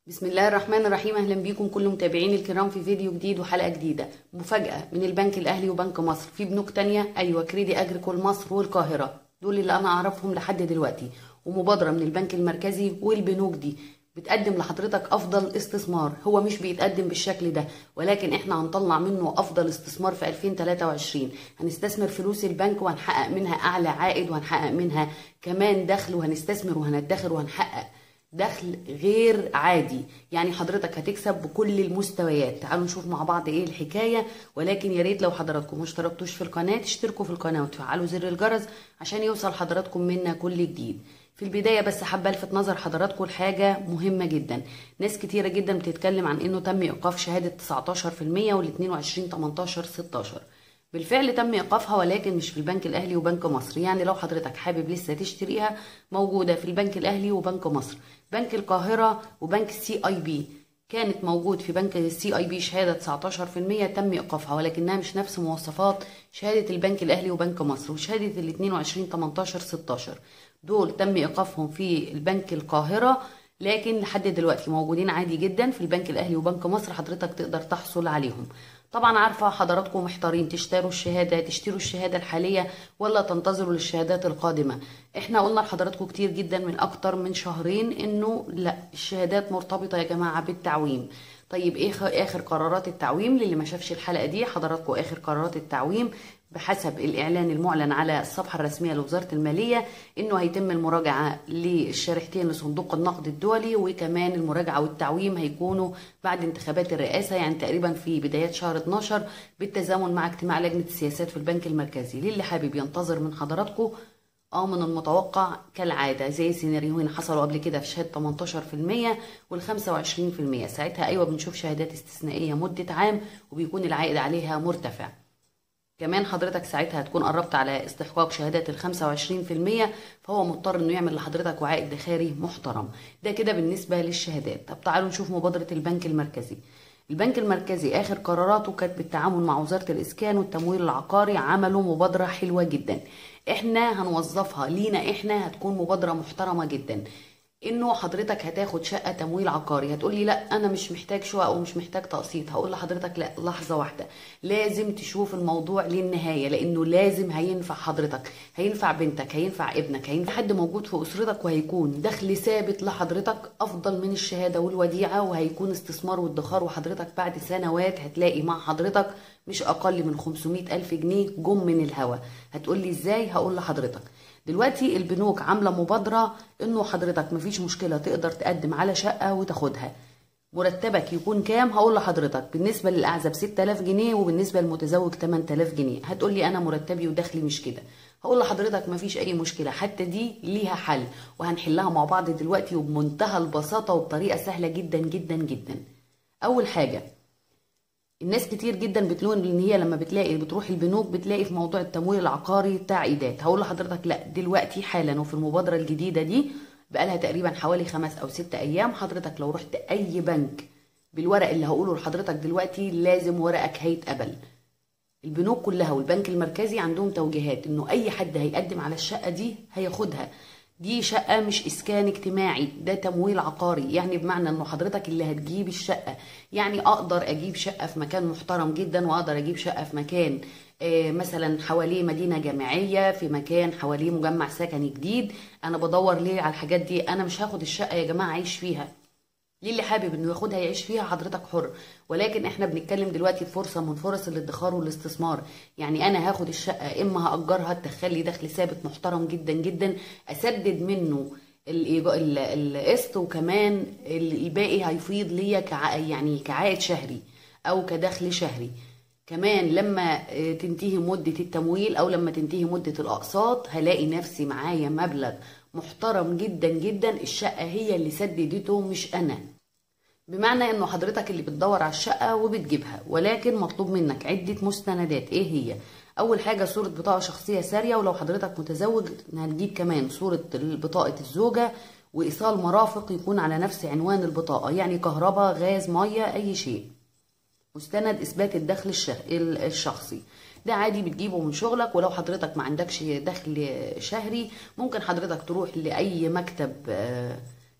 بسم الله الرحمن الرحيم اهلا بيكم كل متابعين الكرام في فيديو جديد وحلقه جديده مفاجاه من البنك الاهلي وبنك مصر في بنوك تانية ايوه كريدي اجريكول مصر والقاهره دول اللي انا اعرفهم لحد دلوقتي ومبادره من البنك المركزي والبنوك دي بتقدم لحضرتك افضل استثمار هو مش بيتقدم بالشكل ده ولكن احنا هنطلع منه افضل استثمار في 2023 هنستثمر فلوس البنك وهنحقق منها اعلى عائد وهنحقق منها كمان دخل وهنستثمر وهندخر وهنحقق دخل غير عادي يعني حضرتك هتكسب بكل المستويات تعالوا نشوف مع بعض ايه الحكايه ولكن يا ريت لو حضراتكم ما اشتركتوش في القناه تشتركوا في القناه وتفعلوا زر الجرس عشان يوصل حضراتكم منا كل جديد في البداية بس حابة الفت نظر حضراتكم لحاجة مهمة جدا ناس كتيرة جدا بتتكلم عن انه تم ايقاف شهادة 19% وال 22 18 16 بالفعل تم ايقافها ولكن مش في البنك الاهلي وبنك مصر يعني لو حضرتك حابب لسه تشتريها موجوده في البنك الاهلي وبنك مصر بنك القاهره وبنك السي اي بي كانت موجود في بنك السي اي بي شهاده 19% تم ايقافها ولكنها مش نفس مواصفات شهاده البنك الاهلي وبنك مصر وشهاده ال 22 18 16 دول تم ايقافهم في البنك القاهره لكن لحد دلوقتي موجودين عادي جدا في البنك الاهلي وبنك مصر حضرتك تقدر تحصل عليهم طبعا عارفه حضراتكم محتارين تشتروا الشهاده تشتروا الشهاده الحاليه ولا تنتظروا للشهادات القادمه احنا قلنا لحضراتكم كتير جدا من اكتر من شهرين انه لا الشهادات مرتبطه يا جماعه بالتعويم طيب ايه اخر قرارات التعويم للي ما شافش الحلقه دي حضراتكم اخر قرارات التعويم بحسب الإعلان المعلن على الصفحة الرسمية لوزارة المالية إنه هيتم المراجعة للشريحتين لصندوق النقد الدولي وكمان المراجعة والتعويم هيكونوا بعد انتخابات الرئاسة يعني تقريبا في بدايات شهر 12 بالتزامن مع اجتماع لجنة السياسات في البنك المركزي للي حابب ينتظر من حضراتكم اه من المتوقع كالعادة زي سيناريوهين حصلوا قبل كده في شهادة 18% وال 25% ساعتها أيوة بنشوف شهادات استثنائية مدة عام وبيكون العائد عليها مرتفع كمان حضرتك ساعتها هتكون قربت على استحقاق شهادات ال 25% فهو مضطر انه يعمل لحضرتك وعائد دخاري محترم ده كده بالنسبه للشهادات طب تعالوا نشوف مبادره البنك المركزي البنك المركزي اخر قراراته كانت بالتعاون مع وزاره الاسكان والتمويل العقاري عملوا مبادره حلوه جدا احنا هنوظفها لينا احنا هتكون مبادره محترمه جدا انه حضرتك هتاخد شقه تمويل عقاري هتقول لي لا انا مش محتاج شقه ومش محتاج تقسيط هقول لحضرتك لا لحظه واحده لازم تشوف الموضوع للنهايه لانه لازم هينفع حضرتك هينفع بنتك هينفع ابنك هينفع حد موجود في اسرتك وهيكون دخل ثابت لحضرتك افضل من الشهاده والوديعه وهيكون استثمار وادخار وحضرتك بعد سنوات هتلاقي مع حضرتك مش اقل من 500 الف جنيه جم من الهوا هتقول لي ازاي هقول لحضرتك دلوقتي البنوك عامله مبادره انه حضرتك مفيش مشكله تقدر تقدم على شقه وتاخدها مرتبك يكون كام هقول لحضرتك بالنسبه للاعزب 6000 جنيه وبالنسبه للمتزوج 8000 جنيه هتقول لي انا مرتبي ودخلي مش كده هقول لحضرتك مفيش اي مشكله حتى دي ليها حل وهنحلها مع بعض دلوقتي وبمنتهى البساطه وبطريقه سهله جدا جدا جدا اول حاجه الناس كتير جدا بتلون ان هي لما بتلاقي بتروح البنوك بتلاقي في موضوع التمويل العقاري تعقيدات هقول لحضرتك لا دلوقتي حالا وفي المبادره الجديده دي بقالها تقريبا حوالي خمس او ست ايام حضرتك لو رحت اي بنك بالورق اللي هقوله لحضرتك دلوقتي لازم ورقك هيتقبل البنوك كلها والبنك المركزي عندهم توجيهات انه اي حد هيقدم على الشقه دي هياخدها دي شقة مش إسكان اجتماعي ده تمويل عقاري يعني بمعنى إنه حضرتك اللي هتجيب الشقة يعني أقدر أجيب شقة في مكان محترم جدا وأقدر أجيب شقة في مكان آه مثلا حواليه مدينة جامعية في مكان حواليه مجمع سكني جديد أنا بدور ليه على الحاجات دي أنا مش هاخد الشقة يا جماعة أعيش فيها ليه اللي حابب انه ياخدها يعيش فيها حضرتك حر ولكن احنا بنتكلم دلوقتي في فرصه من فرص الادخار والاستثمار يعني انا هاخد الشقه اما هاجرها تدخل لي دخل ثابت محترم جدا جدا اسدد منه القسط وكمان الباقي هيفيض ليا كع... يعني كعائد شهري او كدخل شهري كمان لما تنتهي مدة التمويل أو لما تنتهي مدة الأقساط هلاقي نفسي معايا مبلغ محترم جدا جدا الشقة هي اللي سددته مش أنا بمعنى انه حضرتك اللي بتدور على الشقة وبتجيبها ولكن مطلوب منك عدة مستندات ايه هي اول حاجة صورة بطاقة شخصية سارية ولو حضرتك متزوج هتجيب كمان صورة بطاقة الزوجة وايصال مرافق يكون على نفس عنوان البطاقة يعني كهرباء غاز مية اي شيء مستند اثبات الدخل الشخصي ده عادي بتجيبه من شغلك ولو حضرتك ما عندكش دخل شهري ممكن حضرتك تروح لاي مكتب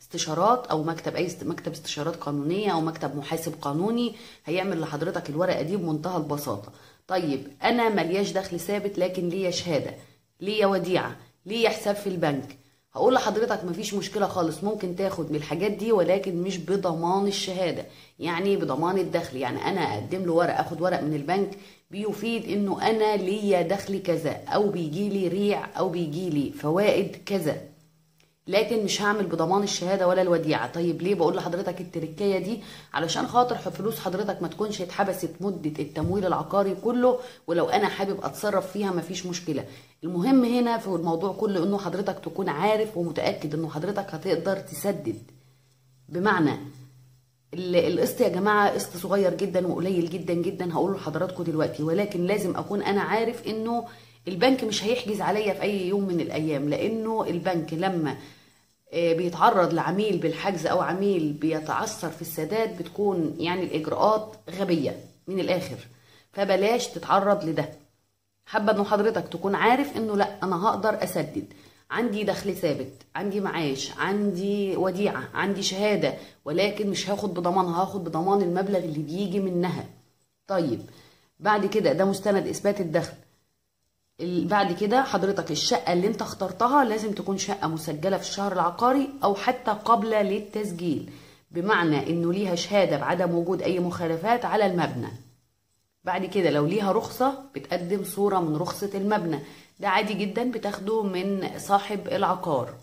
استشارات او مكتب اي است- مكتب استشارات قانونيه او مكتب محاسب قانوني هيعمل لحضرتك الورقه دي بمنتهى البساطه طيب انا ملياش دخل ثابت لكن ليا شهاده ليا وديعه ليا حساب في البنك هقول لحضرتك مفيش مشكله خالص ممكن تاخد من الحاجات دي ولكن مش بضمان الشهاده يعني بضمان الدخل يعني انا اقدم له ورق اخد ورق من البنك بيفيد انه انا ليا دخل كذا او بيجي لي ريع او بيجي لي فوائد كذا لكن مش هعمل بضمان الشهاده ولا الوديعه طيب ليه بقول لحضرتك التركيه دي علشان خاطر فلوس حضرتك ما تكونش اتحبست مده التمويل العقاري كله ولو انا حابب اتصرف فيها مفيش مشكله المهم هنا في الموضوع كله انه حضرتك تكون عارف ومتاكد انه حضرتك هتقدر تسدد بمعنى ال- القسط يا جماعه قسط صغير جدا وقليل جدا جدا هقوله لحضراتكم دلوقتي ولكن لازم اكون انا عارف انه البنك مش هيحجز عليا في اي يوم من الايام لانه البنك لما آه، بيتعرض لعميل بالحجز او عميل بيتعثر في السداد بتكون يعني الاجراءات غبيه من الاخر فبلاش تتعرض لده حابه انه حضرتك تكون عارف انه لا انا هقدر اسدد عندي دخل ثابت عندي معاش عندي وديعه عندي شهاده ولكن مش هاخد بضمانها هاخد بضمان المبلغ اللي بيجي منها طيب بعد كده ده مستند اثبات الدخل ال- بعد كده حضرتك الشقة اللي انت اخترتها لازم تكون شقة مسجلة في الشهر العقاري او حتى قابلة للتسجيل بمعنى انه ليها شهادة بعدم وجود اي مخالفات على المبنى بعد كده لو ليها رخصة بتقدم صورة من رخصة المبنى ده عادي جدا بتاخده من صاحب العقار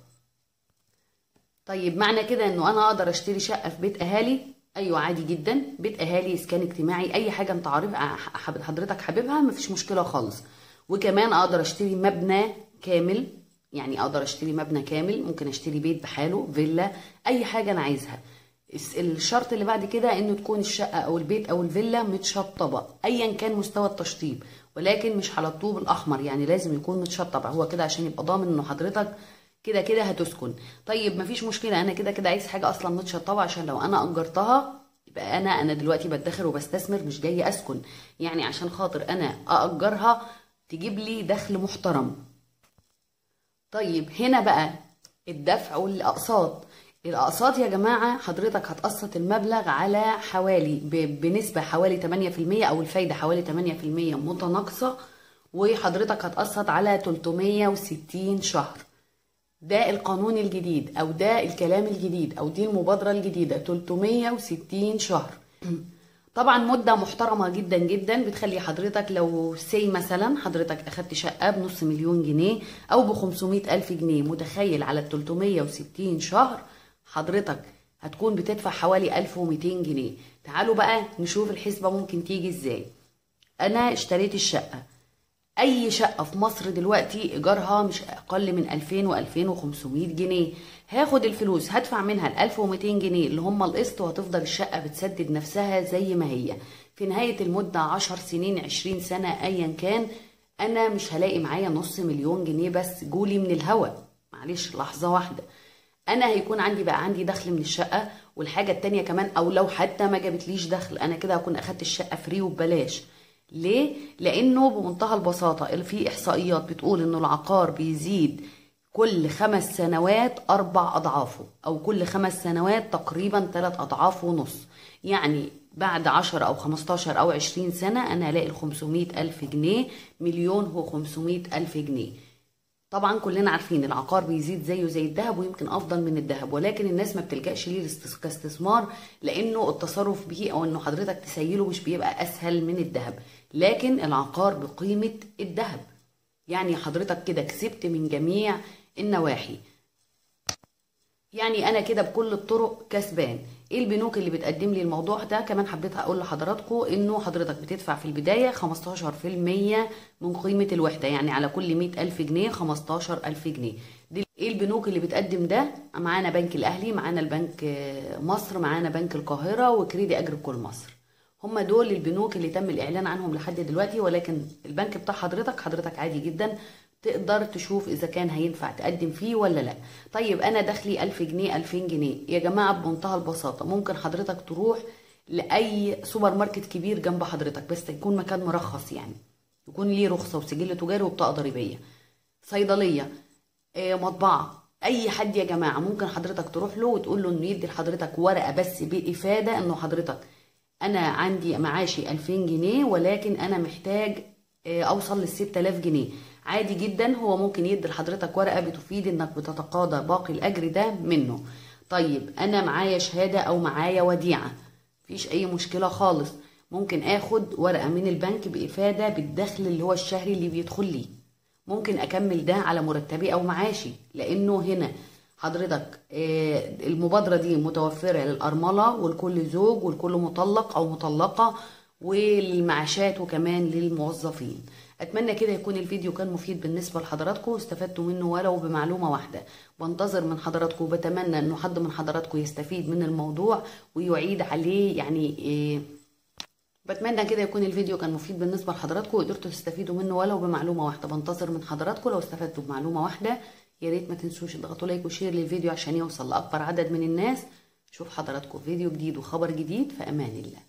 طيب معنى كده انه انا اقدر اشتري شقه في بيت اهالي ايوه عادي جدا بيت اهالي اسكان اجتماعي اي حاجه انت عارف حابب- حضرتك حاببها مفيش مشكله خالص وكمان اقدر اشتري مبنى كامل يعني اقدر اشتري مبنى كامل ممكن اشتري بيت بحاله فيلا اي حاجه انا عايزها الس- الشرط اللي بعد كده انه تكون الشقه او البيت او الفيلا متشطبه ايا كان مستوى التشطيب ولكن مش على الطوب الاحمر يعني لازم يكون متشطب هو كده عشان يبقى ضامن انه حضرتك كده كده هتسكن طيب مفيش مشكله انا كده كده عايز حاجه اصلا متشطبه عشان لو انا اجرتها يبقى انا انا دلوقتي بدخر وبستثمر مش جاي اسكن يعني عشان خاطر انا ااجرها تجيب لي دخل محترم طيب هنا بقى الدفع والاقساط الاقساط يا جماعه حضرتك هتقسط المبلغ على حوالي ب- بنسبه حوالي 8% او الفايده حوالي 8% متناقصه وحضرتك هتقسط على 360 شهر ده القانون الجديد او ده الكلام الجديد او دي المبادره الجديده 360 شهر طبعا مده محترمه جدا جدا بتخلي حضرتك لو سي مثلا حضرتك اخدت شقه بنص مليون جنيه او ب 500 الف جنيه متخيل على ال 360 شهر حضرتك هتكون بتدفع حوالي 1200 جنيه تعالوا بقى نشوف الحسبه ممكن تيجي ازاي انا اشتريت الشقه اي شقه في مصر دلوقتي ايجارها مش اقل من 2000 و2500 جنيه هاخد الفلوس هدفع منها ال 1200 جنيه اللي هم القسط وهتفضل الشقه بتسدد نفسها زي ما هي في نهايه المده 10 سنين 20 سنه ايا كان انا مش هلاقي معايا نص مليون جنيه بس جولي من الهوا معلش لحظه واحده انا هيكون عندي بقى عندي دخل من الشقه والحاجه التانية كمان او لو حتى ما جابتليش دخل انا كده هكون اخدت الشقه فري وببلاش ليه لانه بمنتهى البساطه في احصائيات بتقول انه العقار بيزيد كل خمس سنوات اربع اضعافه او كل خمس سنوات تقريبا ثلاث اضعاف ونص يعني بعد 10 او 15 او 20 سنه انا هلاقي ال 500 الف جنيه مليون هو 500 الف جنيه طبعا كلنا عارفين العقار بيزيد زيه زي الذهب ويمكن افضل من الذهب ولكن الناس ما بتلجاش ليه لاست- كاستثمار لانه التصرف به او انه حضرتك تسيله مش بيبقى اسهل من الذهب لكن العقار بقيمه الذهب يعني حضرتك كده كسبت من جميع النواحي يعني انا كده بكل الطرق كسبان ايه البنوك اللي بتقدم لي الموضوع ده كمان حبيت اقول لحضراتكم انه حضرتك بتدفع في البداية 15% من قيمة الوحدة يعني على كل 100 ألف جنيه 15 ألف جنيه دي ايه البنوك اللي بتقدم ده معانا بنك الاهلي معانا البنك آه، مصر معانا بنك القاهرة وكريدي اجريكول مصر هم دول البنوك اللي تم الاعلان عنهم لحد دلوقتي ولكن البنك بتاع حضرتك حضرتك عادي جدا تقدر تشوف اذا كان هينفع تقدم فيه ولا لا طيب انا دخلي 1000 جنيه 2000 جنيه يا جماعه بمنتهى البساطه ممكن حضرتك تروح لاي سوبر ماركت كبير جنب حضرتك بس يكون مكان مرخص يعني يكون ليه رخصه وسجل تجاري وبطاقه ضريبيه صيدليه آه، مطبعه اي حد يا جماعه ممكن حضرتك تروح له وتقول له انه يدي لحضرتك ورقه بس بافاده انه حضرتك انا عندي معاشي 2000 جنيه ولكن انا محتاج آه، اوصل لل 6000 جنيه عادي جدا هو ممكن يدي لحضرتك ورقه بتفيد انك بتتقاضى باقي الاجر ده منه طيب انا معايا شهاده او معايا وديعه مفيش اي مشكله خالص ممكن اخد ورقه من البنك بافاده بالدخل اللي هو الشهري اللي بيدخل لي ممكن اكمل ده على مرتبي او معاشي لانه هنا حضرتك آه، المبادرة دي متوفرة للأرملة ولكل زوج ولكل مطلق أو مطلقة والمعاشات وكمان للموظفين أتمنى كده يكون الفيديو كان مفيد بالنسبة لحضراتكم واستفدتوا منه ولو بمعلومة واحدة بنتظر من حضراتكم وبتمنى أنه حد من حضراتكم يستفيد من الموضوع ويعيد عليه يعني إيه بتمنى كده يكون الفيديو كان مفيد بالنسبه لحضراتكم وقدرتوا تستفيدوا منه ولو بمعلومه واحده بنتظر من حضراتكم لو استفدتوا بمعلومه واحده يا ريت ما تنسوش تضغطوا لايك وشير للفيديو عشان يوصل لاكبر عدد من الناس شوف حضراتكم فيديو جديد وخبر جديد في امان الله